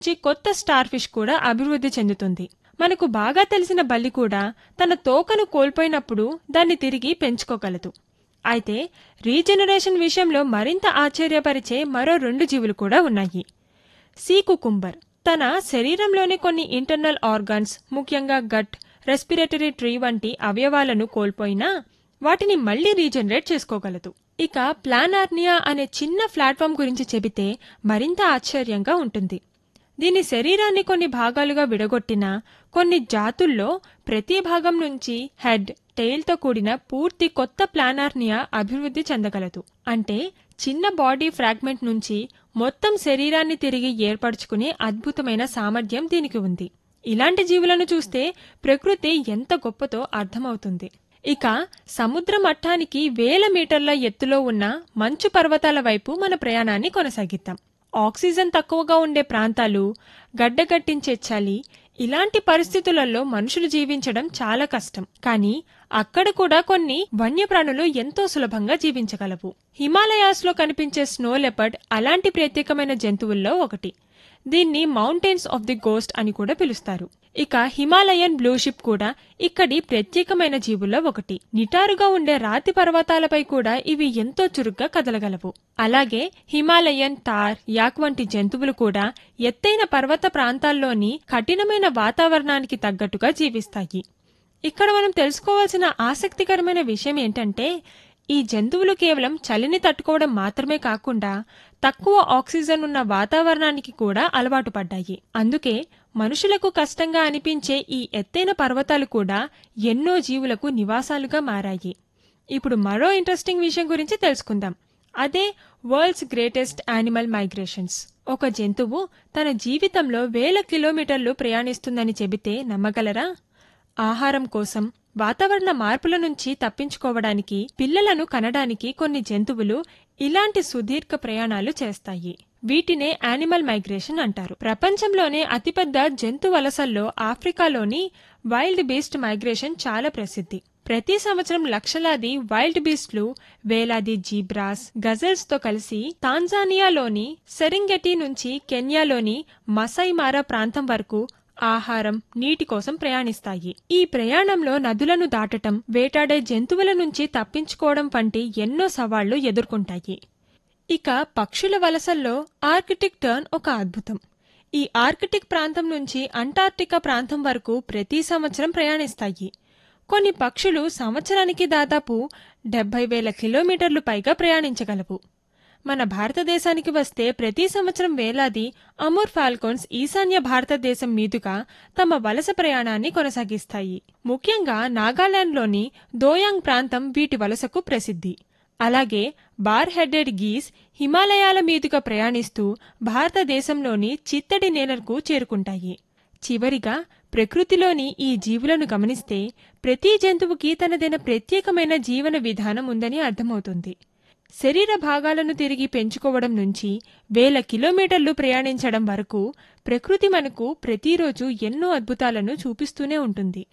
నుంచి కొత్త star fish కూడా అభివృద్ధి చెందుతుంది మనకు బాగా తెలిసిన బల్లి కూడా తన తోకను కోల్పోయినప్పుడు దాన్ని తిరిగి పెంచుకోగలదు అయితే రీజనరేషన్ విషయంలో మరింత ఆశ్చర్యపరిచే మరో రెండు జీవులు కూడా ఉన్నాయి సీ కుకుంబర్ తన శరీరంలోని కొన్ని ఇంటర్నల్ ఆర్గాన్స్ ముఖ్యంగా గట్ రెస్పిరేటరీ ట్రీ వంటి అవయవాలను కోల్పోయినా వాటిని మళ్లీ రీజనరేట్ చేసుకోగలదు ఇక ప్లానార్నియా అనే చిన్న ప్లాట్ఫామ్ గురించి చెబితే మరింత ఆశ్చర్యంగా ఉంటుంది దీని శరీరాన్ని కొన్ని భాగాలుగా విడగొట్టిన కొన్ని జాతుల్లో ప్రతి భాగం నుంచి హెడ్ టెయిల్తో కూడిన పూర్తి కొత్త ప్లానార్నియా అభివృద్ధి చెందగలదు అంటే చిన్న బాడీ ఫ్రాగ్మెంట్ నుంచి మొత్తం శరీరాన్ని తిరిగి ఏర్పరచుకునే అద్భుతమైన సామర్థ్యం దీనికి ఉంది ఇలాంటి జీవులను చూస్తే ప్రకృతి ఎంత గొప్పతో అర్థమవుతుంది ఇక సముద్ర మట్టానికి వేల మీటర్ల ఎత్తులో ఉన్న మంచు పర్వతాల వైపు మన ప్రయాణాన్ని కొనసాగిద్దాం ఆక్సిజన్ తక్కువగా ఉండే ప్రాంతాలు గడ్డగట్టించే చలి ఇలాంటి పరిస్థితులలో మనుషులు జీవించడం చాలా కష్టం కానీ అక్కడ కూడా కొన్ని వన్యప్రాణులు ఎంతో సులభంగా జీవించగలవు హిమాలయాస్లో కనిపించే స్నో లెపర్డ్ అలాంటి ప్రత్యేకమైన జంతువుల్లో ఒకటి దీన్ని మౌంటైన్స్ ఆఫ్ ది గోస్ట్ అని కూడా పిలుస్తారు ఇక హిమాలయన్ బ్లూషిప్ కూడా ఇక్కడి ప్రత్యేకమైన జీవుల్లో ఒకటి నిటారుగా ఉండే రాతి పర్వతాలపై కూడా ఇవి ఎంతో చురుగ్గా కదలగలవు అలాగే హిమాలయన్ తార్ యాక్ వంటి జంతువులు కూడా ఎత్తైన పర్వత ప్రాంతాల్లోని కఠినమైన వాతావరణానికి తగ్గట్టుగా జీవిస్తాయి ఇక్కడ మనం తెలుసుకోవాల్సిన ఆసక్తికరమైన విషయం ఏంటంటే ఈ జంతువులు కేవలం చలిని తట్టుకోవడం మాత్రమే కాకుండా తక్కువ ఆక్సిజన్ ఉన్న వాతావరణానికి కూడా అలవాటు పడ్డాయి అందుకే మనుషులకు కష్టంగా అనిపించే ఈ ఎత్తైన పర్వతాలు కూడా ఎన్నో జీవులకు నివాసాలుగా మారాయి ఇప్పుడు మరో ఇంట్రెస్టింగ్ విషయం గురించి తెలుసుకుందాం అదే వరల్డ్స్ గ్రేటెస్ట్ యానిమల్ మైగ్రేషన్స్ ఒక జంతువు తన జీవితంలో వేల కిలోమీటర్లు ప్రయాణిస్తుందని చెబితే నమ్మగలరా ఆహారం కోసం వాతావరణ మార్పుల నుంచి తప్పించుకోవడానికి పిల్లలను కనడానికి కొన్ని జంతువులు ఇలాంటి సుదీర్ఘ ప్రయాణాలు చేస్తాయి వీటినే యానిమల్ మైగ్రేషన్ అంటారు ప్రపంచంలోనే అతిపెద్ద జంతు వలసల్లో ఆఫ్రికాలోని వైల్డ్ బీస్ట్ మైగ్రేషన్ చాలా ప్రసిద్ధి ప్రతి సంవత్సరం లక్షలాది వైల్డ్ బీస్ట్లు వేలాది జీబ్రాస్ గజల్స్ తో కలిసి తాంజానియాలోని సెరింగెటి నుంచి కెన్యాలోని మసైమారా ప్రాంతం వరకు ఆహారం నీటి కోసం ప్రయాణిస్తాయి ఈ ప్రయాణంలో నదులను దాటటం వేటాడే జంతువుల నుంచి తప్పించుకోవడం వంటి ఎన్నో సవాళ్లు ఎదుర్కొంటాయి ఇక పక్షుల వలసల్లో ఆర్కిటిక్ టర్న్ ఒక అద్భుతం ఈ ఆర్కిటిక్ ప్రాంతం నుంచి అంటార్క్టికా ప్రాంతం వరకు ప్రతి సంవత్సరం ప్రయాణిస్తాయి కొన్ని పక్షులు సంవత్సరానికి దాదాపు డెబ్బై వేల కిలోమీటర్లు పైగా ప్రయాణించగలవు మన భారతదేశానికి వస్తే ప్రతి సంవత్సరం వేలాది అమూర్ ఫాల్కోన్స్ ఈశాన్య భారతదేశం మీదుగా తమ వలస ప్రయాణాన్ని కొనసాగిస్తాయి ముఖ్యంగా నాగాలాండ్లోని దోయాంగ్ ప్రాంతం వీటి వలసకు ప్రసిద్ధి అలాగే బార్ హెడెడ్ గీస్ హిమాలయాల మీదుగా ప్రయాణిస్తూ భారతదేశంలోని చిత్తడి నేలకు చేరుకుంటాయి చివరిగా ప్రకృతిలోని ఈ జీవులను గమనిస్తే ప్రతి జంతువుకి తనదైన ప్రత్యేకమైన జీవన విధానం ఉందని అర్థమవుతుంది శరీర భాగాలను తిరిగి పెంచుకోవడం నుంచి వేల కిలోమీటర్లు ప్రయాణించడం వరకు ప్రకృతి మనకు ప్రతిరోజు ఎన్నో అద్భుతాలను చూపిస్తూనే ఉంటుంది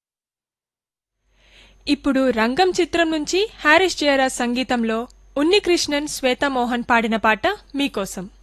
ఇప్పుడు రంగం చిత్రం నుంచి హారిస్ జయరాజ్ సంగీతంలో ఉన్నికృష్ణన్ శ్వేతామోహన్ పాడిన పాట మీకోసం